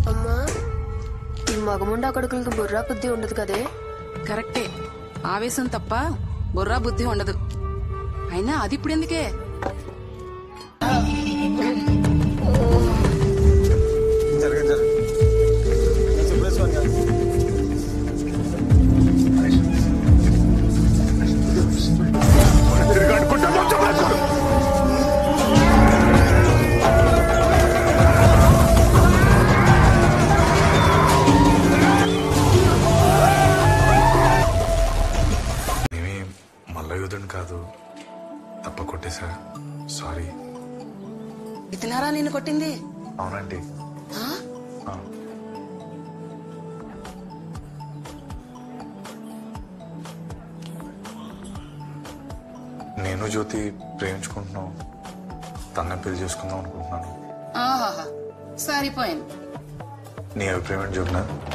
అమ్మా ఈ మగముండ కొడుకులకి బుర్రా బుద్ధి ఉండదు కదే కరెక్టే ఆవేశం తప్ప బుర్రా బుద్ధి ఉండదు అయినా అది ఇప్పుడు ఎందుకే జరగదు జరగదు చెప్పేసుకోండి కదా నేనే మల్లయుధుని కాదు తప్ప కొట్టేశా సారీ ఇతనారా నిన్ను కొట్టింది అవునండి ఆ? ఆ. నేను జ్యోతి ప్రేమించుకుంటున్నాం తన్నే పెళ్లి చేసుకుందాం అనుకుంటున్నాను ఆహాహా సరిపోయింది నీ అభిప్రాయం ఏంటి జ్యోతిన